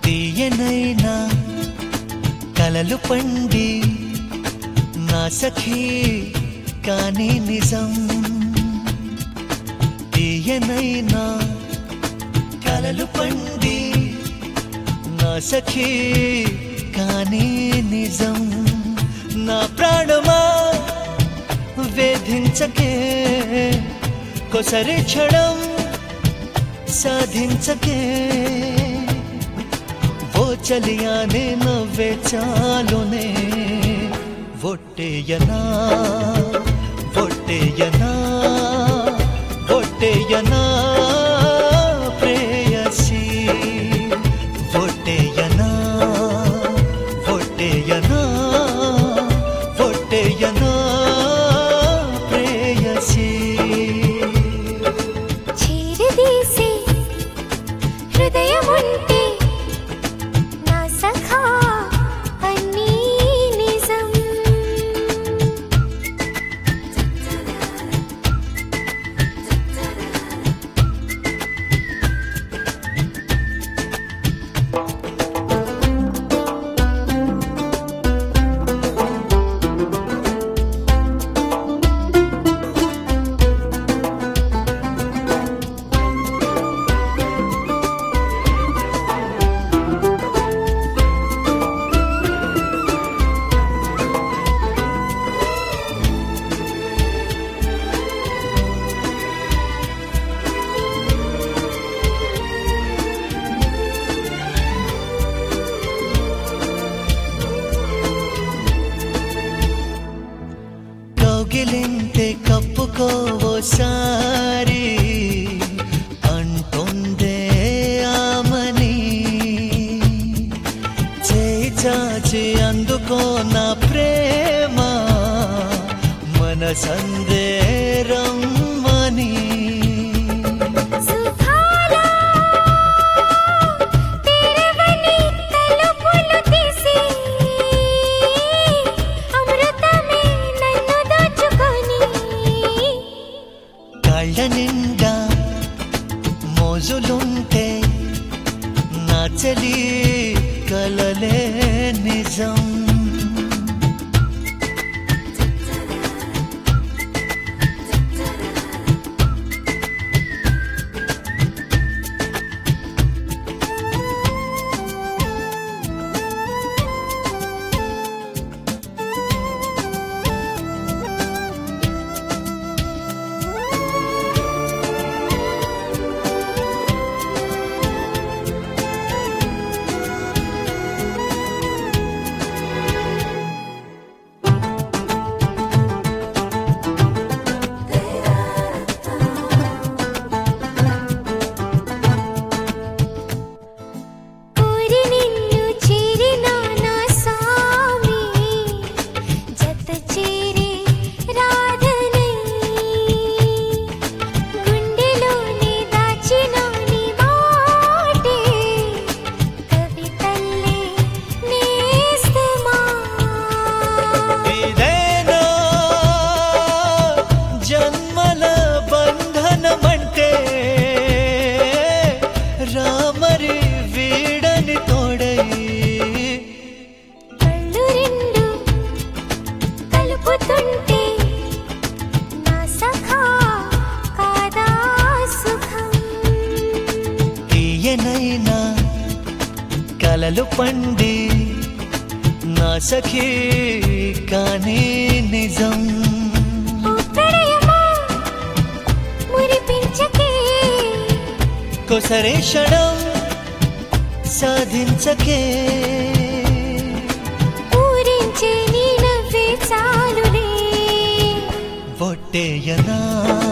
తీయనైనా కలలు పండి నా సఖీ కానీ నిజం తీయనైనా కలలు పండి నా సఖీ కానీ నిజం నా ప్రాణమా వేధించకే కొసరి క్షణం సాధించకే ఓ చలియానే నవ్వే చాలునే ఒట్టేయనా ఒట్టేయనా ఒట్టేయనా ప్రేయసి ఒట్టేయనా ఒట్టేయనా ఒట్టేయనా ప్రేయసి చీరదీసి హృదయముంటే నా సఖా అన్నీ నిజం కౌగిలింతే కప్పుకోసారి అంటుందే ఆమని చేయి చాచి అందుకో నా ప్రేమ మన సందేరమ్మని సుఖాలా తెరవని తలుపులు తీసి అమృతమే నన్ను దాచుకొని కళ్ళ నిండా మోజులుంటే నా చలి కలలే నిజం కోరి నిన్ను చేరిన నా సామి జత చేరి రాధనై గుండెలోనే దాచిన నీ మాటే కవితల్లే నేస్తమా ఇదేనా జన్మల బంధనమంటే రామరి వీడని తోడై కళ్ళు రెండు కలుపుతుంటే నా సఖా కాదా సుఖం తీయనైనా కలలు పండి నా సఖీ కానీ నిజం ఓ ప్రణయమా మురిపించకే కొసరే క్షణం సాధించకే ఊరించే నీ నవ్వే చాలులే ఒట్టేయనా